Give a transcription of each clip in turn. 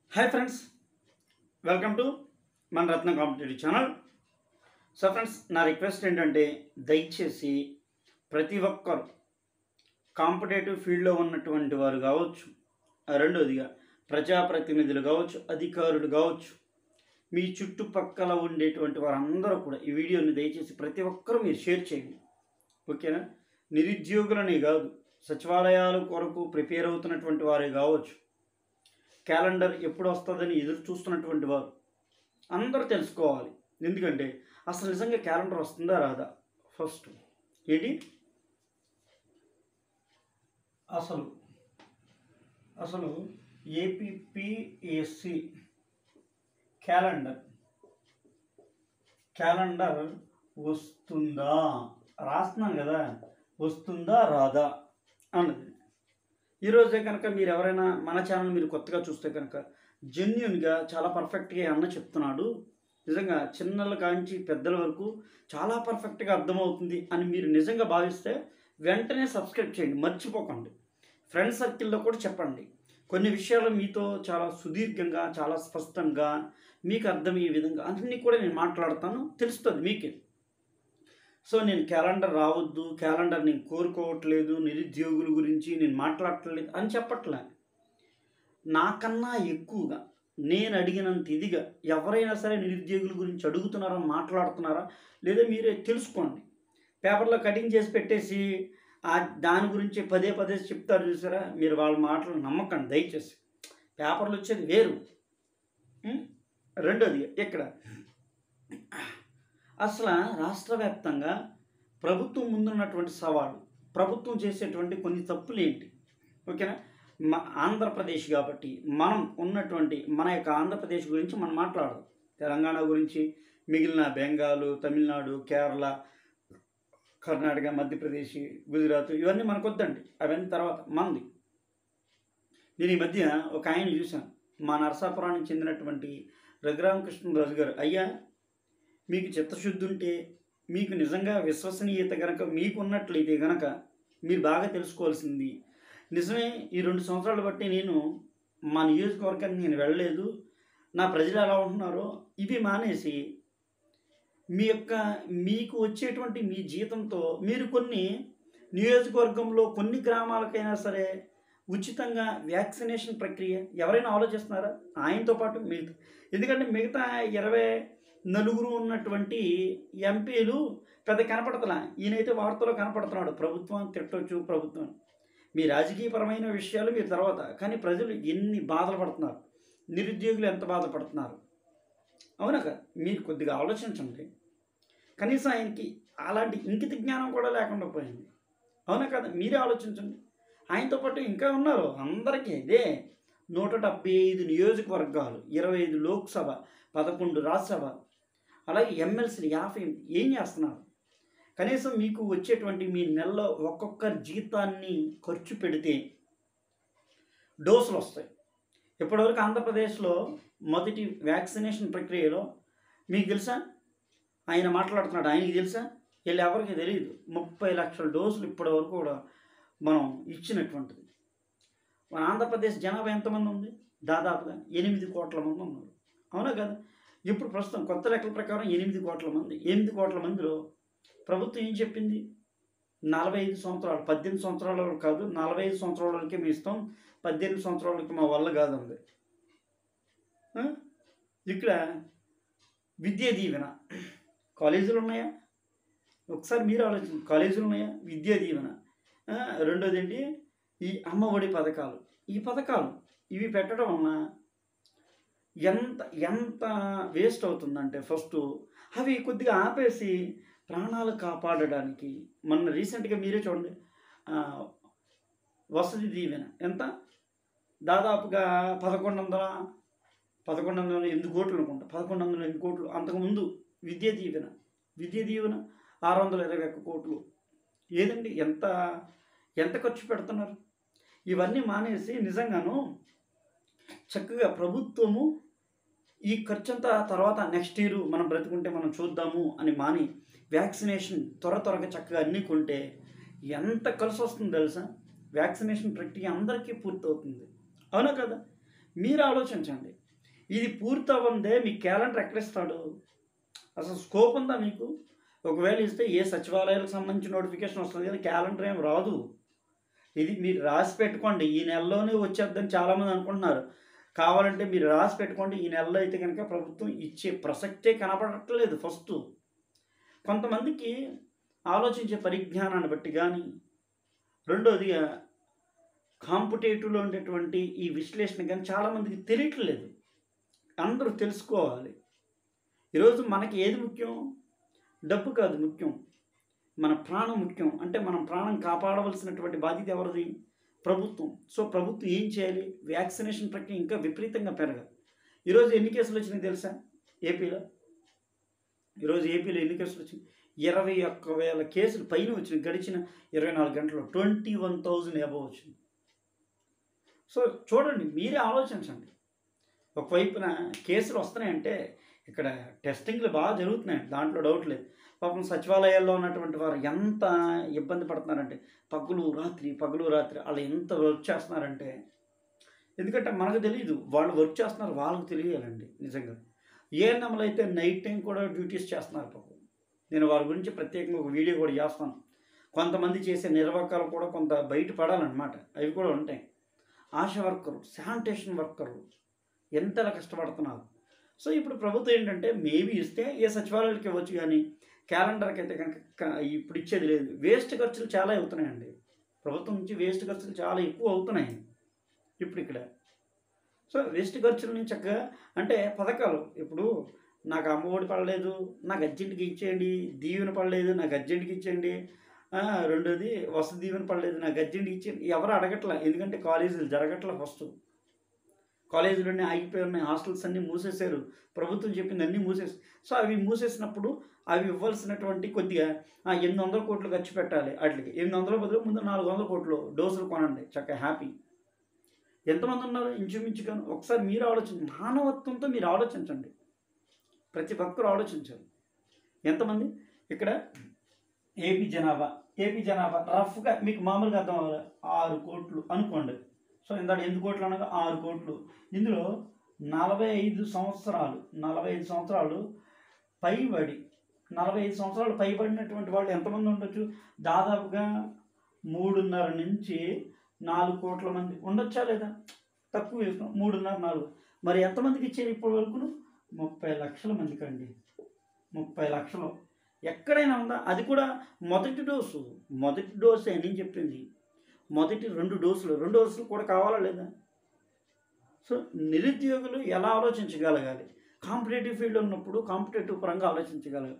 Hi friends welcome to మన Ratna competitive channel so friends నా request ఏంటంటే దయచేసి ప్రతి ఒక్కరు కాంపిటేటివ్ ఫీల్డ్లో ఉన్నటువంటి వారు కావచ్చు ఆ రెండోదిగా ప్రజాప్రతినిధులు కావచ్చు అధికారులు కావచ్చు మీ చుట్టుపక్కల ఉండేటువంటి వారందరూ కూడా ఈ వీడియోని దయచేసి ప్రతి ఒక్కరూ మీరు షేర్ చేయండి ఓకేనా నిరుద్యోగులని కాదు సచివాలయాల కొరకు ప్రిపేర్ అవుతున్నటువంటి వారే కావచ్చు క్యాలెండర్ ఎప్పుడు వస్తుందని ఎదురు చూస్తున్నటువంటి వారు అందరూ తెలుసుకోవాలి ఎందుకంటే అసలు నిజంగా క్యాలెండర్ వస్తుందా రాదా ఫస్ట్ ఏంటి అసలు అసలు ఏపీపీఎస్సి క్యాలెండర్ క్యాలెండర్ వస్తుందా రాస్తున్నాను కదా వస్తుందా రాదా అన్నది ఈరోజే కనుక మీరు ఎవరైనా మన ఛానల్ మీరు కొత్తగా చూస్తే కనుక జెన్యున్గా చాలా పర్ఫెక్ట్గా అన్న చెప్తున్నాడు నిజంగా చిన్నల కాంచి పెద్దల వరకు చాలా పర్ఫెక్ట్గా అర్థమవుతుంది అని మీరు నిజంగా భావిస్తే వెంటనే సబ్స్క్రైబ్ చేయండి మర్చిపోకండి ఫ్రెండ్ సర్కిల్లో కూడా చెప్పండి కొన్ని విషయాలు మీతో చాలా సుదీర్ఘంగా చాలా స్పష్టంగా మీకు అర్థమయ్యే విధంగా అన్నీ కూడా నేను మాట్లాడతాను తెలుస్తుంది మీకే సో నేను క్యాలెండర్ రావద్దు క్యాలెండర్ నేను కోరుకోవట్లేదు నిరుద్యోగుల గురించి నేను మాట్లాడట్లేదు అని చెప్పట్లే నాకన్నా ఎక్కువగా నేను అడిగినంత ఇదిగా ఎవరైనా సరే నిరుద్యోగుల గురించి అడుగుతున్నారా మాట్లాడుతున్నారా లేదా మీరే తెలుసుకోండి పేపర్లో కటింగ్ చేసి పెట్టేసి ఆ దాని గురించి పదే పదే చెప్తారు చూసారా మీరు వాళ్ళ మాటలు నమ్మకండి దయచేసి పేపర్లు వచ్చేది వేరు ఉం? రెండోది ఇక్కడ అసలు రాష్ట్ర వ్యాప్తంగా ప్రభుత్వం ముందున్నటువంటి సవాలు ప్రభుత్వం చేసేటువంటి కొన్ని తప్పులు ఏంటి ఓకేనా మ ఆంధ్రప్రదేశ్ కాబట్టి మనం ఉన్నటువంటి మన యొక్క ఆంధ్రప్రదేశ్ గురించి మనం మాట్లాడదాం తెలంగాణ గురించి మిగిలిన బెంగాలు తమిళనాడు కేరళ కర్ణాటక మధ్యప్రదేశ్ గుజరాత్ ఇవన్నీ మనకు వద్దండి అవన్నీ తర్వాత మనది నేను ఈ మధ్య ఒక ఆయన చూశాను మా నరసాపురానికి చెందినటువంటి రఘురామకృష్ణరాజు గారు అయ్యా మీకు చిత్తశుద్ధి ఉంటే మీకు నిజంగా విశ్వసనీయత కనుక మీకు ఉన్నట్లయితే కనుక మీరు బాగా తెలుసుకోవాల్సింది నిజమే ఈ రెండు సంవత్సరాలు బట్టి నేను మా నియోజకవర్గానికి నేను వెళ్ళలేదు నా ప్రజలు ఎలా ఉంటున్నారో ఇవి మానేసి మీ యొక్క మీకు వచ్చేటువంటి మీ జీతంతో మీరు కొన్ని నియోజకవర్గంలో కొన్ని గ్రామాలకైనా సరే ఉచితంగా వ్యాక్సినేషన్ ప్రక్రియ ఎవరైనా ఆలోచిస్తున్నారా ఆయనతో పాటు మిగతా ఎందుకంటే మిగతా ఇరవై నలుగురు ఉన్నటువంటి ఎంపీలు పెద్ద కనపడతలా ఈయనైతే వార్తలో కనపడుతున్నాడు ప్రభుత్వం తిట్టొచ్చు ప్రభుత్వం మీ రాజకీయపరమైన విషయాలు మీరు తర్వాత కానీ ప్రజలు ఎన్ని బాధలు పడుతున్నారు నిరుద్యోగులు ఎంత బాధపడుతున్నారు అవునా కదా మీరు కొద్దిగా ఆలోచించండి కనీసం ఆయనకి అలాంటి ఇంకిత జ్ఞానం కూడా లేకుండా పోయింది అవునా కదా మీరే ఆలోచించండి ఆయనతో పాటు ఇంకా ఉన్నారు అందరికీ ఇదే నూట డెబ్బై ఐదు నియోజకవర్గాలు ఇరవై ఐదు లోక్సభ పదకొండు రాజ్యసభ అలాగే ఎమ్మెల్సీలు యాభై ఎనిమిది ఏం చేస్తున్నారు కనీసం మీకు వచ్చేటువంటి మీ నెలలో ఒక్కొక్క జీతాన్ని ఖర్చు పెడితే డోసులు వస్తాయి ఇప్పటివరకు ఆంధ్రప్రదేశ్లో మొదటి వ్యాక్సినేషన్ ప్రక్రియలో మీకు తెలుసా ఆయన మాట్లాడుతున్నాడు ఆయనకి తెలుసా వీళ్ళు ఎవరికి తెలియదు ముప్పై లక్షల డోసులు ఇప్పటివరకు కూడా మనం ఇచ్చినటువంటిది మన ఆంధ్రప్రదేశ్ జనాభా ఎంతమంది ఉంది దాదాపుగా ఎనిమిది కోట్ల మంది ఉన్నారు అవునా కదా ఇప్పుడు ప్రస్తుతం కొత్త లెక్కల ప్రకారం ఎనిమిది కోట్ల మంది ఎనిమిది కోట్ల మందిలో ప్రభుత్వం ఏం చెప్పింది నలభై ఐదు సంవత్సరాలు పద్దెనిమిది సంవత్సరాల వరకు కాదు నలభై ఐదు సంవత్సరాల వరకే మీ ఇస్తాం పద్దెనిమిది సంవత్సరాలకి మా వల్ల కాదండి ఆ? ఇక్కడ విద్యా దీవెన కాలేజీలు ఉన్నాయా ఒకసారి మీరు ఆలోచించండి కాలేజీలు ఉన్నాయా విద్యా దీవెన ఆ, రెండోది ఏంటి ఈ అమ్మఒడి పథకాలు ఈ పథకాలు ఇవి పెట్టడం వలన ఎంత ఎంత వేస్ట్ అవుతుందంటే ఫస్ట్ అవి కొద్దిగా ఆపేసి ప్రాణాలు కాపాడడానికి మొన్న రీసెంట్గా మీరే చూడండి ఆ, వసతి దీవెన ఎంత దాదాపుగా పదకొండు వందల పదకొండు వందల ఎనిమిది కోట్లు అనుకుంటా పదకొండు వందల ఎనిమిది కోట్లు అంతకుముందు విద్యా దీవెన విద్యా దీవెన ఆరు వందల ఇరవై ఒక్క కోట్లు ఏదండి ఎంత ఎంత ఖర్చు పెడుతున్నారు ఇవన్నీ మానేసి నిజంగాను చక్కగా ప్రభుత్వము ఈ ఖర్చు అంతా తర్వాత నెక్స్ట్ ఇయర్ మనం బ్రతుకుంటే మనం చూద్దాము అని మాని వ్యాక్సినేషన్ త్వర త్వరగా చక్కగా అన్నీ కొంటే ఎంత కలిసి వస్తుంది తెలుసా వ్యాక్సినేషన్ ప్రక్రియ అందరికీ పూర్తవుతుంది అవునా కదా మీరు ఆలోచించండి ఇది పూర్తి అవ్వందే మీ క్యాలెండర్ ఎక్కడిస్తాడు అసలు స్కోప్ ఉందా మీకు ఒకవేళ ఇస్తే ఏ సచివాలయాలకు సంబంధించి నోటిఫికేషన్ వస్తుంది కానీ క్యాలెండర్ ఏం రాదు ఇది మీరు రాసి పెట్టుకోండి ఈ నెలలోనే వచ్చేద్దని చాలామంది అనుకుంటున్నారు కావాలంటే మీరు రాసి పెట్టుకోండి ఈ నెలలో అయితే కనుక ప్రభుత్వం ఇచ్చే ప్రసక్తే కనపడట్లేదు ఫస్ట్ కొంతమందికి ఆలోచించే పరిజ్ఞానాన్ని బట్టి కానీ రెండోదిగా కాంపిటేటివ్లో ఉండేటువంటి ఈ విశ్లేషణ కానీ చాలామందికి తెలియట్లేదు అందరూ తెలుసుకోవాలి ఈరోజు మనకి ఏది ముఖ్యం డబ్బు కాదు ముఖ్యం మన ప్రాణం ముఖ్యం అంటే మనం ప్రాణం కాపాడవలసినటువంటి బాధ్యత ఎవరిది ప్రభుత్వం సో ప్రభుత్వం ఏం చేయాలి వ్యాక్సినేషన్ ప్రక్రియ ఇంకా విపరీతంగా పెరగాలి ఈరోజు ఎన్ని కేసులు వచ్చినాయి తెలుసా ఏపీలో ఈరోజు ఏపీలో ఎన్ని కేసులు వచ్చినాయి ఇరవై ఒక్క వేల కేసులు పైన వచ్చినాయి గడిచిన ఇరవై నాలుగు గంటల్లో ట్వంటీ వన్ థౌజండ్ అబవ్ వచ్చింది సో చూడండి మీరే ఆలోచించండి ఒకవైపున కేసులు వస్తున్నాయంటే ఇక్కడ టెస్టింగ్లు బాగా జరుగుతున్నాయి దాంట్లో డౌట్ లేదు పాపం సచివాలయాల్లో ఉన్నటువంటి వారు ఎంత ఇబ్బంది పడుతున్నారంటే పగులు రాత్రి పగులు రాత్రి వాళ్ళు ఎంత వర్క్ చేస్తున్నారంటే ఎందుకంటే మనకు తెలియదు వాళ్ళు వర్క్ చేస్తున్నారు వాళ్ళకి తెలియాలండి నిజంగా ఏఎన్ఎంలు అయితే నైట్ టైం కూడా డ్యూటీస్ చేస్తున్నారు పాపం నేను వారి గురించి ప్రత్యేకంగా ఒక వీడియో కూడా చేస్తాను కొంతమంది చేసే నిర్వాహకాలు కూడా కొంత బయట పడాలన్నమాట అవి కూడా ఉంటాయి ఆశా వర్కరు శానిటేషన్ వర్కరు ఎంతలా కష్టపడుతున్నారు సో ఇప్పుడు ప్రభుత్వం ఏంటంటే మేబీ ఇస్తే ఏ సచివాలయాలకు ఇవ్వచ్చు కానీ క్యాలెండర్కి అయితే కనుక క- ఇప్పుడు ఇచ్చేది లేదు వేస్ట్ ఖర్చులు చాలా అవుతున్నాయండి ప్రభుత్వం నుంచి వేస్ట్ ఖర్చులు చాలా ఎక్కువ అవుతున్నాయి ఇప్పుడు ఇక్కడ సో వేస్ట్ ఖర్చుల నుంచి చక్కగా అంటే పథకాలు ఇప్పుడు నాకు అమ్మఒడి పడలేదు నాకు అర్జెంట్గా ఇచ్చేయండి దీవెన పడలేదు నాకు అర్జెంట్గా ఇచ్చేయండి ఆ, రెండోది వసతి దీవెన పడలేదు నాకు అర్జెంట్గా ఇచ్చేయండి ఎవరు అడగట్లా ఎందుకంటే కాలేజీలు జరగట్లా ఫస్ట్ కాలేజీలోనే ఆగిపోయి ఉన్నాయి హాస్టల్స్ అన్నీ మూసేశారు ప్రభుత్వం చెప్పింది అన్నీ మూసేసి సో అవి మూసేసినప్పుడు అవి ఇవ్వాల్సినటువంటి కొద్దిగా ఆ, ఎనిమిది వందల కోట్లు ఖర్చు పెట్టాలి వాటికి ఎనిమిది వందల బదులు ముందు నాలుగు వందల కోట్లు డోసులు కొనండి చక్కగా హ్యాపీ ఎంతమంది ఉన్నారు ఇంచుమించుగాను ఒకసారి మీరు ఆలోచించండి మానవత్వంతో మీరు ఆలోచించండి ప్రతి ఒక్కరు ఆలోచించాలి ఎంతమంది ఇక్కడ ఏపీ జనాభా ఏపీ జనాభా రఫ్గా మీకు మామూలుగా అర్థం అవ్వాలి ఆరు కోట్లు అనుకోండి సో ఇందాక ఎనిమిది కోట్లు అనగా ఆరు కోట్లు ఇందులో నలభై ఐదు సంవత్సరాలు నలభై ఐదు సంవత్సరాలు పైబడి నలభై ఐదు సంవత్సరాలు పైబడినటువంటి వాళ్ళు ఎంతమంది ఉండొచ్చు దాదాపుగా మూడున్నర నుంచి నాలుగు కోట్ల మంది ఉండొచ్చా లేదా తక్కువ వేసుకున్నాం మూడున్నర నాలుగు మరి ఎంతమందికి ఇచ్చారు ఇప్పటి వరకు ముప్పై లక్షల మందికి అండి ముప్పై లక్షలు ఎక్కడైనా ఉందా అది కూడా మొదటి డోసు మొదటి డోసు అని చెప్పింది మొదటి రెండు డోసులు రెండు డోసులు కూడా కావాలా లేదా సో నిరుద్యోగులు ఎలా ఆలోచించగలగాలి కాంపిటేటివ్ ఫీల్డ్ ఉన్నప్పుడు కాంపిటేటివ్ పరంగా ఆలోచించగలగాలి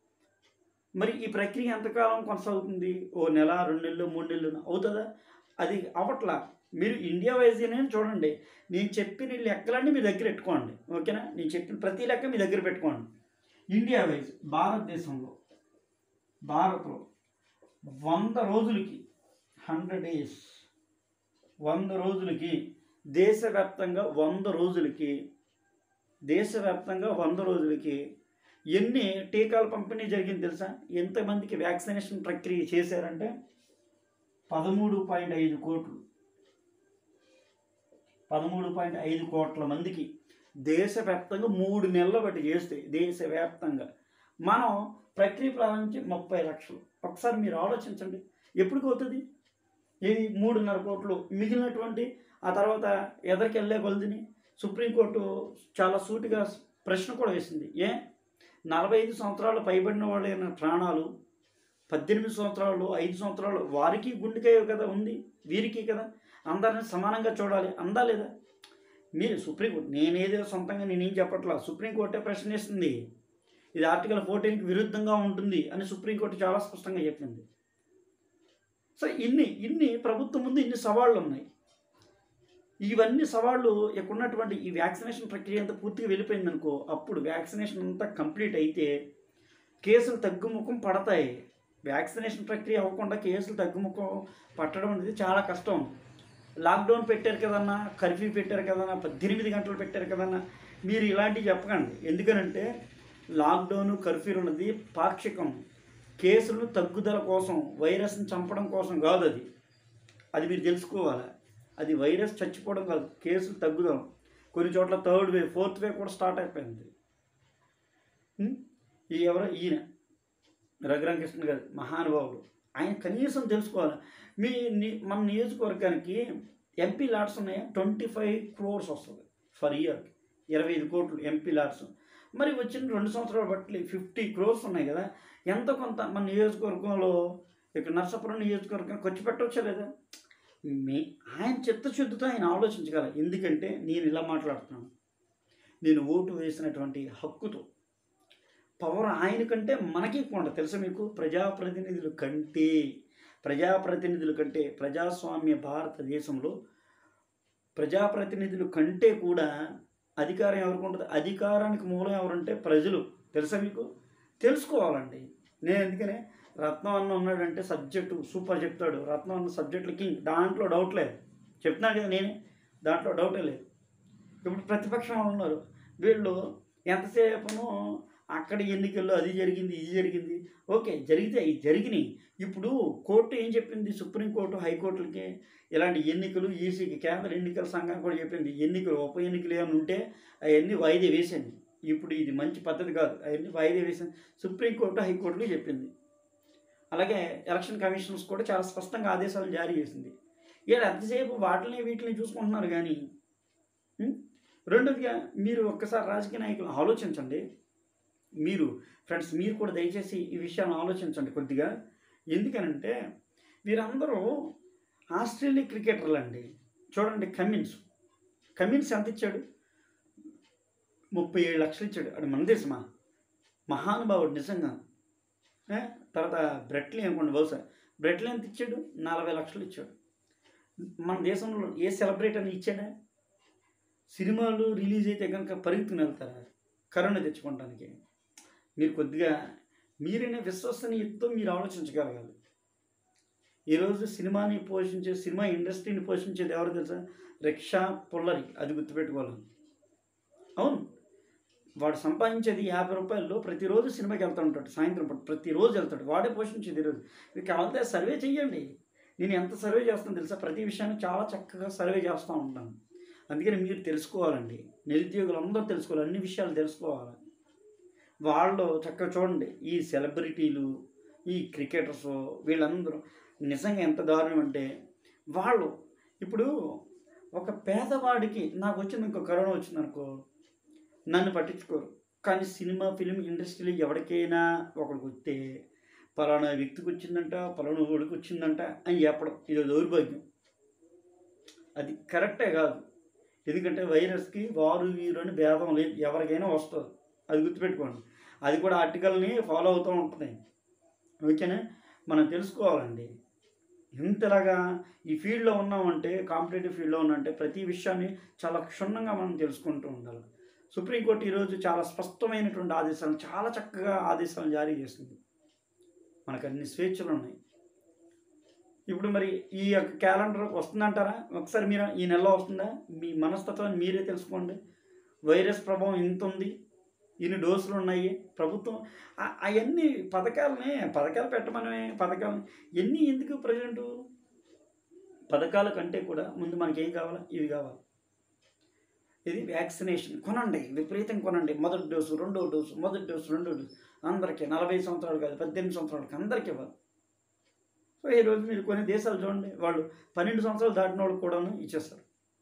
మరి ఈ ప్రక్రియ ఎంతకాలం కొనసాగుతుంది ఓ నెల రెండు నెలలు మూడు నెలలు అవుతుందా అది అవట్లా మీరు ఇండియా వైజ్ నేను చూడండి నేను చెప్పిన లెక్కలన్నీ మీ దగ్గర పెట్టుకోండి ఓకేనా నేను చెప్పిన ప్రతి లెక్క మీ దగ్గర పెట్టుకోండి ఇండియా వైజ్ భారతదేశంలో భారత్లో వంద రోజులకి హండ్రెడ్ డేస్ వంద రోజులకి దేశవ్యాప్తంగా వంద రోజులకి దేశవ్యాప్తంగా వంద రోజులకి ఎన్ని టీకాల పంపిణీ జరిగింది తెలుసా ఎంతమందికి వ్యాక్సినేషన్ ప్రక్రియ చేశారంటే పదమూడు పాయింట్ ఐదు కోట్లు పదమూడు పాయింట్ ఐదు కోట్ల మందికి దేశవ్యాప్తంగా మూడు నెలల బట్టి చేస్తే దేశవ్యాప్తంగా మనం ప్రక్రియ ప్రారంభించి ముప్పై లక్షలు ఒకసారి మీరు ఆలోచించండి ఎప్పుడు అవుతుంది ఇది మూడున్నర కోట్లు మిగిలినటువంటి ఆ తర్వాత ఎదరికెళ్ళే కొలదిని సుప్రీంకోర్టు చాలా సూటిగా ప్రశ్న కూడా వేసింది ఏ నలభై ఐదు సంవత్సరాలు పైబడిన వాళ్ళైన ప్రాణాలు పద్దెనిమిది సంవత్సరాలు ఐదు సంవత్సరాలు వారికి గుండెకాయ కదా ఉంది వీరికి కదా అందరిని సమానంగా చూడాలి అందా లేదా మీరు సుప్రీంకోర్టు నేనేదో సొంతంగా నేనేం చెప్పట్లా సుప్రీంకోర్టే ప్రశ్నిస్తుంది ఇది ఆర్టికల్ ఫోర్టీన్కి విరుద్ధంగా ఉంటుంది అని సుప్రీంకోర్టు చాలా స్పష్టంగా చెప్పింది సో ఇన్ని ఇన్ని ప్రభుత్వం ముందు ఇన్ని సవాళ్ళు ఉన్నాయి ఇవన్నీ సవాళ్ళు ఇక్కడ ఉన్నటువంటి ఈ వ్యాక్సినేషన్ ప్రక్రియ అంతా పూర్తిగా వెళ్ళిపోయింది అనుకో అప్పుడు వ్యాక్సినేషన్ అంతా కంప్లీట్ అయితే కేసులు తగ్గుముఖం పడతాయి వ్యాక్సినేషన్ ప్రక్రియ అవ్వకుండా కేసులు తగ్గుముఖం పట్టడం అనేది చాలా కష్టం లాక్డౌన్ పెట్టారు కదన్నా కర్ఫ్యూ పెట్టారు కదన్నా పద్దెనిమిది గంటలు పెట్టారు కదన్నా మీరు ఇలాంటివి చెప్పకండి ఎందుకనంటే లాక్డౌన్ కర్ఫ్యూ ఉన్నది పాక్షికం కేసులు తగ్గుదల కోసం వైరస్ని చంపడం కోసం కాదు అది అది మీరు తెలుసుకోవాలి అది వైరస్ చచ్చిపోవడం కాదు కేసులు తగ్గుదల కొన్ని చోట్ల థర్డ్ వే ఫోర్త్ వే కూడా స్టార్ట్ అయిపోయింది ఉం? ఈ ఎవరో ఈయన రఘురామకృష్ణ గారు మహానుభావుడు ఆయన కనీసం తెలుసుకోవాలి మీ ని- మన నియోజకవర్గానికి ఎంపీ లాట్స్ ఉన్నాయా ట్వంటీ ఫైవ్ క్రోర్స్ వస్తుంది ఫర్ ఇయర్ ఇరవై ఐదు కోట్లు ఎంపీ లాట్స్ మరి వచ్చిన రెండు సంవత్సరాలు బట్టి ఫిఫ్టీ క్రోర్స్ ఉన్నాయి కదా ఎంతో కొంత మన నియోజకవర్గంలో ఇక్కడ నర్సాపురం నియోజకవర్గం ఖర్చు పెట్టవచ్చా లేదా మీ ఆయన చిత్తశుద్ధితో ఆయన ఆలోచించగల ఎందుకంటే నేను ఇలా మాట్లాడుతున్నాను నేను ఓటు వేసినటువంటి హక్కుతో పవర్ ఆయన కంటే మనకి ఎక్కువ ఉంటుంది తెలుసా మీకు ప్రజాప్రతినిధుల కంటే ప్రజాప్రతినిధుల కంటే ప్రజాస్వామ్య భారతదేశంలో ప్రజాప్రతినిధుల కంటే కూడా అధికారం ఎవరికి ఉంటుంది అధికారానికి మూలం ఎవరంటే ప్రజలు తెలుసా మీకు తెలుసుకోవాలండి నేను ఎందుకనే రత్నం అన్న ఉన్నాడంటే సబ్జెక్టు సూపర్ చెప్తాడు రత్నం అన్న సబ్జెక్టులు కింగ్ దాంట్లో డౌట్ లేదు చెప్తున్నాను కదా నేనే దాంట్లో డౌటే లేదు ఇప్పుడు ప్రతిపక్షం వాళ్ళు ఉన్నారు వీళ్ళు ఎంతసేపును అక్కడ ఎన్నికల్లో అది జరిగింది ఇది జరిగింది ఓకే జరిగితే అవి జరిగినాయి ఇప్పుడు కోర్టు ఏం చెప్పింది సుప్రీంకోర్టు హైకోర్టులకి ఇలాంటి ఎన్నికలు ఈసీకి కేంద్ర ఎన్నికల సంఘం కూడా చెప్పింది ఎన్నికలు ఉప ఎన్నికలు ఏమైనా ఉంటే అవన్నీ వాయిదా వేసింది ఇప్పుడు ఇది మంచి పద్ధతి కాదు అవన్నీ వాయిదా వేసింది సుప్రీంకోర్టు హైకోర్టులు చెప్పింది అలాగే ఎలక్షన్ కమిషన్స్ కూడా చాలా స్పష్టంగా ఆదేశాలు జారీ చేసింది ఇక్కడ ఎంతసేపు వాటిని వీటిని చూసుకుంటున్నారు కానీ ఉం? రెండోదిగా మీరు ఒక్కసారి రాజకీయ నాయకులు ఆలోచించండి మీరు ఫ్రెండ్స్ మీరు కూడా దయచేసి ఈ విషయాన్ని ఆలోచించండి కొద్దిగా ఎందుకనంటే వీరందరూ ఆస్ట్రేలియా క్రికెటర్లు అండి చూడండి కమిన్స్ కమిన్స్ ఎంత ఇచ్చాడు ముప్పై ఏడు లక్షలు ఇచ్చాడు అది మన దేశమా మహానుభావుడు నిజంగా ఏ? తర్వాత బ్రెట్లీ అనుకోండి బహుశా బ్రెట్లీ ఎంత ఇచ్చాడు నలభై లక్షలు ఇచ్చాడు మన దేశంలో ఏ సెలబ్రేట్ అని ఇచ్చాడా సినిమాలు రిలీజ్ అయితే కనుక పరిగెత్తుకుని వెళ్తారా కరోనా తెచ్చుకోవడానికి మీరు కొద్దిగా మీరైనా విశ్వసనీయతతో మీరు ఆలోచించగలగాలి ఈరోజు సినిమాని పోషించే సినిమా ఇండస్ట్రీని పోషించేది ఎవరు తెలుసా రిక్షా పుల్లరి అది గుర్తుపెట్టుకోవాలి అవును వాడు సంపాదించేది యాభై రూపాయల్లో ప్రతిరోజు సినిమాకి వెళ్తూ ఉంటాడు సాయంత్రం పూట ప్రతిరోజు వెళ్తాడు వాడే పోషించేది ఈరోజు మీకు కావాలంటే సర్వే చెయ్యండి నేను ఎంత సర్వే చేస్తాను తెలుసా ప్రతి విషయాన్ని చాలా చక్కగా సర్వే చేస్తూ ఉంటాను అందుకని మీరు తెలుసుకోవాలండి నిరుద్యోగులు అందరూ తెలుసుకోవాలి అన్ని విషయాలు తెలుసుకోవాలి వాళ్ళు చక్కగా చూడండి ఈ సెలబ్రిటీలు ఈ క్రికెటర్స్ వీళ్ళందరూ నిజంగా ఎంత దారుణం అంటే వాళ్ళు ఇప్పుడు ఒక పేదవాడికి నాకు వచ్చింది ఇంకో కరోనా వచ్చింది అనుకో నన్ను పట్టించుకోరు కానీ సినిమా ఫిలిం ఇండస్ట్రీలో ఎవరికైనా ఒకరికి వస్తే పలానా వ్యక్తికి వచ్చిందంట పలానా ఊడికి వచ్చిందంట అని చెప్పడం ఇది దౌర్భాగ్యం అది కరెక్టే కాదు ఎందుకంటే వైరస్కి వారు వీరు అని భేదం లేదు ఎవరికైనా వస్తుంది అది గుర్తుపెట్టుకోండి అది కూడా ఆర్టికల్ని ఫాలో అవుతూ ఉంటుంది ఓకేనా మనం తెలుసుకోవాలండి ఇంతలాగా ఈ ఫీల్డ్లో ఉన్నామంటే కాంపిటేటివ్ ఫీల్డ్లో ఉన్నామంటే ప్రతి విషయాన్ని చాలా క్షుణ్ణంగా మనం తెలుసుకుంటూ ఉండాలి సుప్రీంకోర్టు ఈరోజు చాలా స్పష్టమైనటువంటి ఆదేశాలు చాలా చక్కగా ఆదేశాలు జారీ చేసింది మనకు అన్ని స్వేచ్ఛలు ఉన్నాయి ఇప్పుడు మరి ఈ యొక్క క్యాలెండర్ వస్తుందంటారా ఒకసారి మీరు ఈ నెలలో వస్తుందా మీ మనస్తత్వాన్ని మీరే తెలుసుకోండి వైరస్ ప్రభావం ఇంత ఉంది ఇన్ని డోసులు ఉన్నాయి ప్రభుత్వం అవన్నీ పథకాలనే పథకాలు పెట్టమనే పథకాలు ఎన్ని ఎందుకు ప్రజెంటు పథకాల కంటే కూడా ముందు మనకి ఏం కావాలా ఇవి కావాలి ఇది వ్యాక్సినేషన్ కొనండి విపరీతం కొనండి మొదటి డోసు రెండో డోసు మొదటి డోసు రెండో డోసు అందరికీ నలభై సంవత్సరాలు కాదు పద్దెనిమిది సంవత్సరాలకి అందరికీ ఇవ్వాలి సో ఈరోజు మీరు కొన్ని దేశాలు చూడండి వాళ్ళు పన్నెండు సంవత్సరాలు దాటిన వాళ్ళకి కూడాను ఇచ్చేస్తారు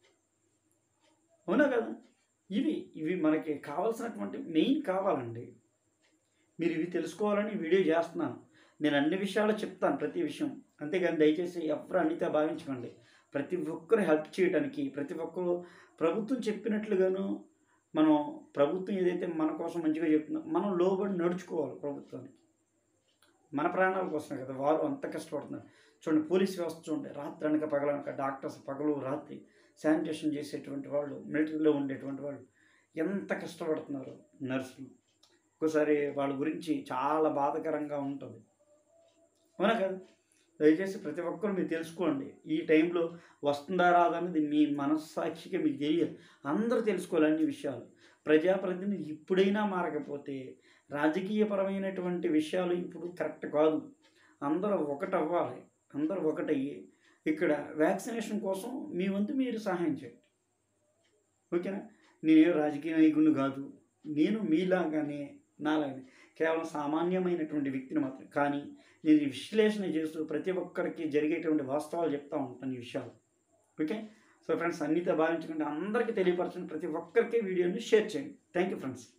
అవునా కదా ఇవి ఇవి మనకి కావాల్సినటువంటి మెయిన్ కావాలండి మీరు ఇవి తెలుసుకోవాలని వీడియో చేస్తున్నాను నేను అన్ని విషయాలు చెప్తాను ప్రతి విషయం అంతేగాని దయచేసి ఎవరు అన్నితే భావించకండి ప్రతి ఒక్కరు హెల్ప్ చేయడానికి ప్రతి ఒక్కరు ప్రభుత్వం చెప్పినట్లుగాను మనం ప్రభుత్వం ఏదైతే మన కోసం మంచిగా చెప్తుందో మనం లోబడి నడుచుకోవాలి ప్రభుత్వానికి మన ప్రాణాల కోసమే కదా వారు అంత కష్టపడుతున్నారు చూడండి పోలీస్ వ్యవస్థ చూడండి రాత్రి అనక పగలనక డాక్టర్స్ పగలు రాత్రి శానిటేషన్ చేసేటువంటి వాళ్ళు మిలిటరీలో ఉండేటువంటి వాళ్ళు ఎంత కష్టపడుతున్నారు నర్సులు ఒక్కోసారి వాళ్ళ గురించి చాలా బాధకరంగా ఉంటుంది అవునా కదా దయచేసి ప్రతి ఒక్కరు మీరు తెలుసుకోండి ఈ టైంలో వస్తుందా రాదా అనేది మీ మనస్సాక్షిగా మీకు తెలియదు అందరూ తెలుసుకోవాలి అన్ని విషయాలు ప్రజాప్రతినిధి ఇప్పుడైనా మారకపోతే రాజకీయపరమైనటువంటి విషయాలు ఇప్పుడు కరెక్ట్ కాదు అందరూ ఒకటి అవ్వాలి అందరూ ఒకటయ్యి ఇక్కడ వ్యాక్సినేషన్ కోసం మీ వంతు మీరు సహాయం చేయండి ఓకేనా నేనే రాజకీయ నాయకుడిని కాదు నేను మీలాగానే నాలాగానే కేవలం సామాన్యమైనటువంటి వ్యక్తిని మాత్రం కానీ నేను ఈ విశ్లేషణ చేస్తూ ప్రతి ఒక్కరికి జరిగేటువంటి వాస్తవాలు చెప్తా ఉంటాను ఈ విషయాలు ఓకే సో ఫ్రెండ్స్ అన్నితో భావించకుండా అందరికీ తెలియపరచండి ప్రతి ఒక్కరికి వీడియోని షేర్ చేయండి థ్యాంక్ యూ ఫ్రెండ్స్